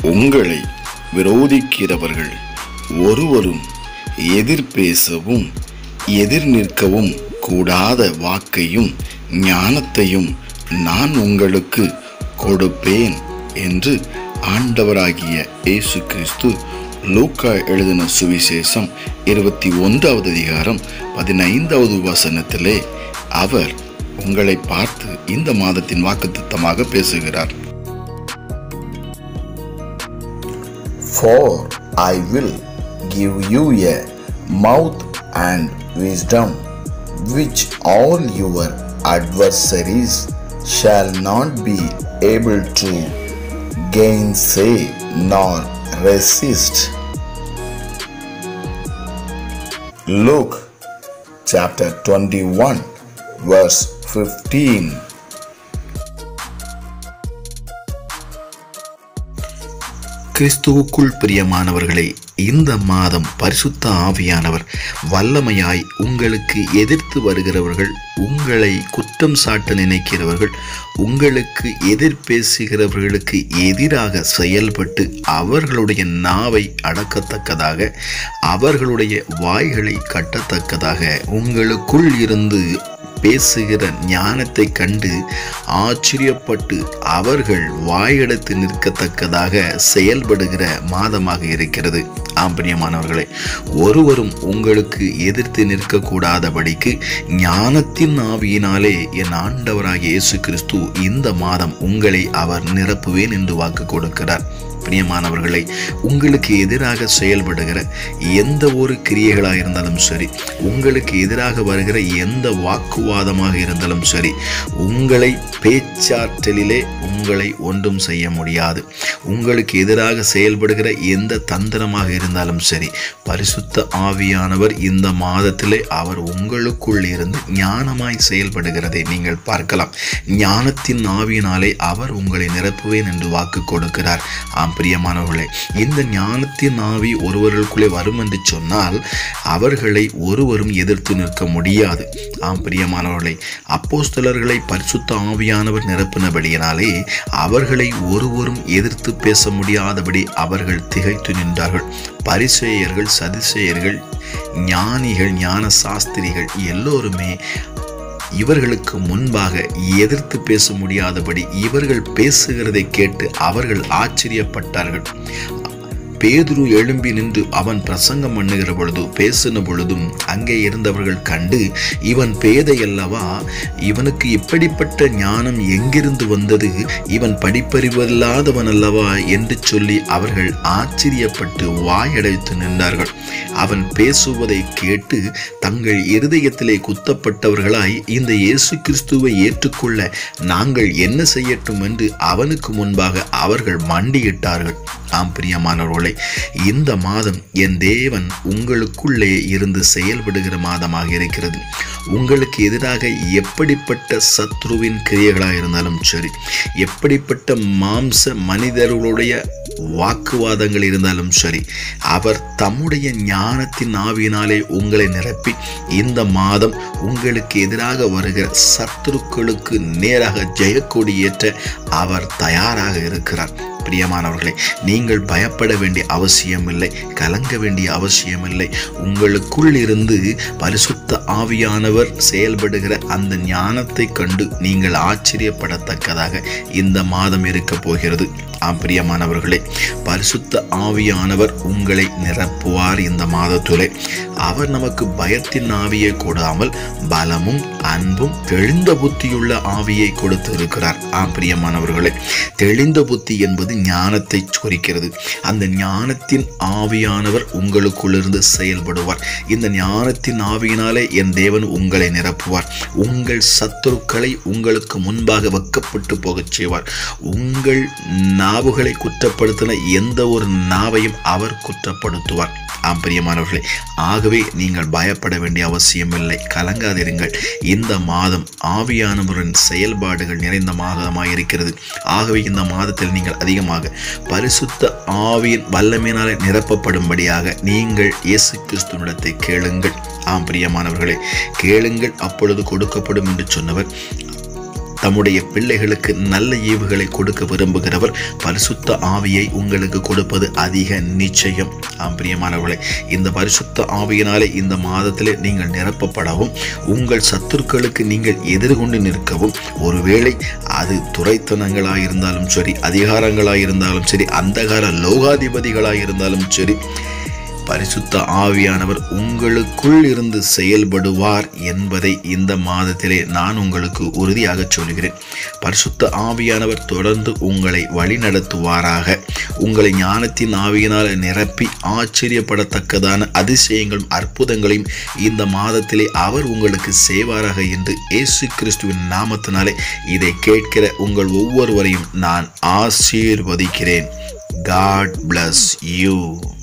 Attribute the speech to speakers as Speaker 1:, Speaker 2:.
Speaker 1: உங்களை விரோதிக்கிறவர்கள் ஒருவரும் எதிர்பேசவும் எதிர் நிற்கவும் கூடாத வாக்கையும் ஞானத்தையும் நான் உங்களுக்கு கொடுப்பேன் என்று ஆண்டவராகிய இயேசு கிறிஸ்து லூக்கா எழுதின சுவிசேஷம் இருபத்தி ஒன்றாவது அதிகாரம் பதினைந்தாவது வசனத்திலே அவர் உங்களை பார்த்து இந்த மாதத்தின் வாக்குத்தத்தமாக பேசுகிறார் For I will give you a mouth and wisdom, which all your adversaries shall not be able to gainsay nor resist. Luke chapter 21, verse 15.
Speaker 2: கிறிஸ்துவுக்குள் பிரியமானவர்களே இந்த மாதம் பரிசுத்த ஆவியானவர் வல்லமையாய் உங்களுக்கு எதிர்த்து வருகிறவர்கள் உங்களை குற்றம் சாட்ட நினைக்கிறவர்கள் உங்களுக்கு எதிர் பேசுகிறவர்களுக்கு எதிராக செயல்பட்டு அவர்களுடைய நாவை அடக்கத்தக்கதாக அவர்களுடைய வாய்களை கட்டத்தக்கதாக உங்களுக்குள் இருந்து பேசுகிற ஞானத்தை கண்டு ஆச்சரியப்பட்டு அவர்கள் வாயெடுத்து நிற்கத்தக்கதாக செயல்படுகிற மாதமாக இருக்கிறது ஆம்பரியமானவர்களே ஒருவரும் உங்களுக்கு எதிர்த்து நிற்கக்கூடாதபடிக்கு ஞானத்தின் ஆவியினாலே என் ஆண்டவராகிய இயேசு கிறிஸ்து இந்த மாதம் உங்களை அவர் நிரப்புவேன் என்று வாக்கு கொடுக்கிறார் பிரியமானவர்களை உங்களுக்கு எதிராக செயல்படுகிற எந்த ஒரு கிரியைகளாக இருந்தாலும் சரி உங்களுக்கு எதிராக வருகிற எந்த வாக்குவாதமாக இருந்தாலும் சரி உங்களை பேச்சாற்றலிலே உங்களை ஒன்றும் செய்ய முடியாது உங்களுக்கு எதிராக செயல்படுகிற எந்த தந்திரமாக இருந்தாலும் சரி பரிசுத்த ஆவியானவர் இந்த மாதத்திலே அவர் உங்களுக்குள் இருந்து ஞானமாய் செயல்படுகிறதை நீங்கள் பார்க்கலாம் ஞானத்தின் ஆவியினாலே அவர் உங்களை நிரப்புவேன் என்று வாக்கு கொடுக்கிறார் ஆம் பிரியமானவர்களே இந்த ஞானத்தின் ஆவி ஒருவர்களுக்குள்ளே வரும் என்று சொன்னால் அவர்களை ஒருவரும் எதிர்த்து நிற்க முடியாது ஆம் பிரியமானவர்களே அப்போஸ்தலர்களை பரிசுத்த ஆவியானவர் நிரப்பினபடியினாலே அவர்களை ஒருவரும் எதிர்த்து பேச முடியாதபடி அவர்கள் திகைத்து நின்றார்கள் பரிசேயர்கள் சதிசேயர்கள் ஞானிகள் ஞான சாஸ்திரிகள் எல்லோருமே இவர்களுக்கு முன்பாக எதிர்த்து பேச முடியாதபடி இவர்கள் பேசுகிறதை கேட்டு அவர்கள் ஆச்சரியப்பட்டார்கள் பேதுரு எழும்பி நின்று அவன் பிரசங்கம் பண்ணுகிற பொழுது பேசின பொழுதும் அங்கே இருந்தவர்கள் கண்டு இவன் பேதை அல்லவா இவனுக்கு இப்படிப்பட்ட ஞானம் எங்கிருந்து வந்தது இவன் படிப்பறிவில்லாதவன் அல்லவா என்று சொல்லி அவர்கள் ஆச்சரியப்பட்டு வாயடைத்து நின்றார்கள் அவன் பேசுவதை கேட்டு தங்கள் இருதயத்திலே குத்தப்பட்டவர்களாய் இந்த இயேசு கிறிஸ்துவை ஏற்றுக்கொள்ள நாங்கள் என்ன செய்யட்டும் என்று அவனுக்கு முன்பாக அவர்கள் மண்டியிட்டார்கள் ஆம் பிரியமானவர்களே இந்த மாதம் என் தேவன் உங்களுக்குள்ளே இருந்து செயல்படுகிற மாதமாக இருக்கிறது உங்களுக்கு எதிராக எப்படிப்பட்ட சத்ருவின் கிரியைகளாக இருந்தாலும் சரி எப்படிப்பட்ட மாம்ச மனிதர்களுடைய வாக்குவாதங்கள் இருந்தாலும் சரி அவர் தம்முடைய ஞானத்தின் ஆவியினாலே உங்களை நிரப்பி இந்த மாதம் உங்களுக்கு எதிராக வருகிற சத்துருக்களுக்கு நேராக ஜெயக்கொடி ஏற்ற அவர் தயாராக இருக்கிறார் பிரியமானவர்களே நீங்கள் பயப்பட வேண்டிய அவசியமில்லை கலங்க வேண்டிய அவசியமில்லை உங்களுக்குள் இருந்து பரிசுத்த ஆவியானவர் செயல்படுகிற அந்த ஞானத்தை கண்டு நீங்கள் ஆச்சரியப்படத்தக்கதாக இந்த மாதம் இருக்க போகிறது ஆம் பிரியமானவர்களே பரிசுத்த ஆவியானவர் உங்களை நிரப்புவார் இந்த மாதத்துலே அவர் நமக்கு பயத்தின் ஆவியை கொடாமல் பலமும் அன்பும் தெளிந்த புத்தியுள்ள ஆவியை கொடுத்து இருக்கிறார் ஆம் பிரியமானவர்களே தெளிந்த புத்தி என்பது ஞானத்தை குறிக்கிறது அந்த ஞானத்தின் ஆவியானவர் உங்களுக்குள்ளிருந்து செயல்படுவார் இந்த ஞானத்தின் ஆவியினாலே என் தேவன் உங்களை நிரப்புவார் உங்கள் சத்துருக்களை உங்களுக்கு முன்பாக வெக்கப்பட்டு போகச் செய்வார் உங்கள் நாவுகளை குற்றப்படுத்தின எந்த ஒரு நாவையும் அவர் குற்றப்படுத்துவார் ஆம் பிரியமானவர்களே ஆகவே நீங்கள் பயப்பட வேண்டிய அவசியமில்லை கலங்காதிருங்கள் இந்த மாதம் ஆவியானவரின் செயல்பாடுகள் நிறைந்த மாதமாக இருக்கிறது ஆகவே இந்த மாதத்தில் நீங்கள் அதிகமாக பரிசுத்த ஆவியின் வல்லமையினாலே நிரப்பப்படும்படியாக நீங்கள் இயேசு கிறிஸ்துவனிடத்தை கேளுங்கள் ஆம் பிரியமானவர்களே கேளுங்கள் அப்பொழுது கொடுக்கப்படும் என்று சொன்னவர் தம்முடைய பிள்ளைகளுக்கு நல்ல ஈவுகளை கொடுக்க விரும்புகிறவர் பரிசுத்த ஆவியை உங்களுக்கு கொடுப்பது அதிக நிச்சயம் ஆம் பிரியமானவர்களே இந்த பரிசுத்த ஆவியினாலே இந்த மாதத்திலே நீங்கள் நிரப்பப்படவும் உங்கள் சத்துருக்களுக்கு நீங்கள் எதிர்கொண்டு நிற்கவும் ஒருவேளை அது துறைத்தனங்களாயிருந்தாலும் சரி அதிகாரங்களாயிருந்தாலும் சரி அந்தகார லோகாதிபதிகளாயிருந்தாலும் சரி பரிசுத்த ஆவியானவர் உங்களுக்குள் இருந்து செயல்படுவார் என்பதை இந்த மாதத்திலே நான் உங்களுக்கு உறுதியாக சொல்கிறேன் பரிசுத்த ஆவியானவர் தொடர்ந்து உங்களை வழிநடத்துவாராக உங்களை ஞானத்தின் ஆவியினால் நிரப்பி ஆச்சரியப்படத்தக்கதான அதிசயங்களும் அற்புதங்களையும் இந்த மாதத்திலே அவர் உங்களுக்கு செய்வாராக என்று இயேசு கிறிஸ்துவின் நாமத்தினாலே இதை கேட்கிற உங்கள் ஒவ்வொருவரையும் நான் ஆசீர்வதிக்கிறேன் காட் bless you